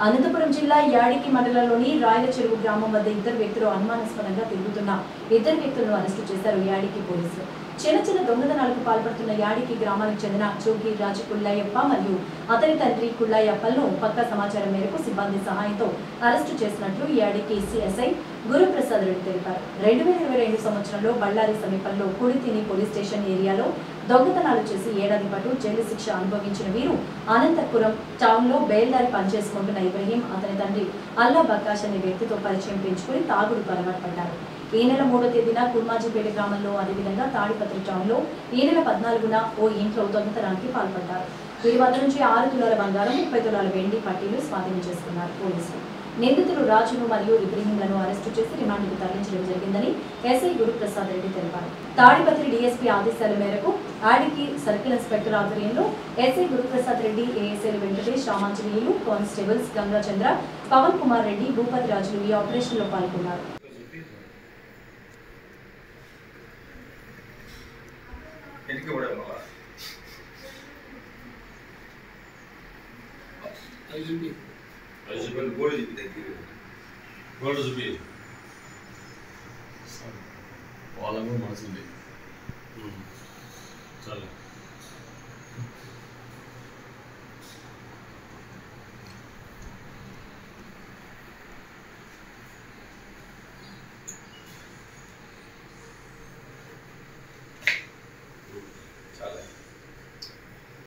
అనంతపురం జిల్లా యాడికి మండలంలోని రాయల చెరువు గ్రామం వద్ద ఇద్దరు వ్యక్తులు అనుమానాస్పదంగా తిరుగుతున్న ఇద్దరు వ్యక్తులను అరెస్టు చేశారు యాడికి పోలీసులు చిన్న చిన్న దొంగతనాలకు పాల్పడుతున్న యాడికి గ్రామానికి చెందిన చోకి రాజు కుళ్ళయ్యప్ప మరియు అతని తండ్రి కుళ్ళయ్యప్పలను పక్కా సమాచారం మేరకు సిబ్బంది సహాయంతో అరెస్టు చేసినట్లు యాడికి సిఎస్ఐ గురుప్రసాద్ రెడ్డి తెలిపారు రెండు వేల ఇరవై రెండు సంవత్సరంలో బళ్ళారి సమీపంలో కుడితిని పోలీస్ స్టేషన్ ఏరియాలో దొంగతనాలు చేసి ఏడాది పాటు జైలు శిక్ష అనుభవించిన వీరు అనంతపురం టౌన్ లో బయలుదేరి పనిచేసుకుంటున్న ఇబ్రహీం అతని తండ్రి అల్లా బకాష్ అనే వ్యక్తితో పరిచయం పెంచుకుని తాగుడుకు అలవాటు పడ్డారు ఈ నెల మూడో తేదీన కుర్మాజీపేట గ్రామంలో అదేవిధంగా తాడిపత్రి టౌన్ లో ఈ నెల పద్నాలుగున ఓ ఇంట్లో దొంగతనానికి పాల్పడ్డారు వీరి వద్ద నుంచి ఆరు తులాల బంగారం ముప్పై తులాల వెండి పట్టీలు స్వాధీనం చేసుకున్నారు పోలీసులు నిందితులు రాజును మరియు ఇబ్రహీంలను అరెస్టు చేసి రిమాండ్కు తరలించడం జరిగిందని ఎస్ఐ గురుప్రసాద్ రెడ్డి తెలిపారు తాడిపత్రి డీఎస్పీ ఆదేశాల మేరకు ఆడికి సర్కిల్ ఇన్స్పెక్టర్ ఆధ్వర్యంలో ఎస్ఐ గురుప్రసాద్ రెడ్డి ఏఎస్ఐలు వెంకటేష్ రామాంజనేయులు కానిస్టేబుల్స్ గంగాచంద్ర పవన్ కుమార్ రెడ్డి భూపతి రాజులు ఈ ఆపరేషన్ లో పాల్గొన్నారు എനിക്ക് ഇവിടെ ഉള്ളതാ ఐజీపీ ഗോളി దగ్గర గోల్డ్ చూపి వాళ్ళకు మనసు ఉంది సరే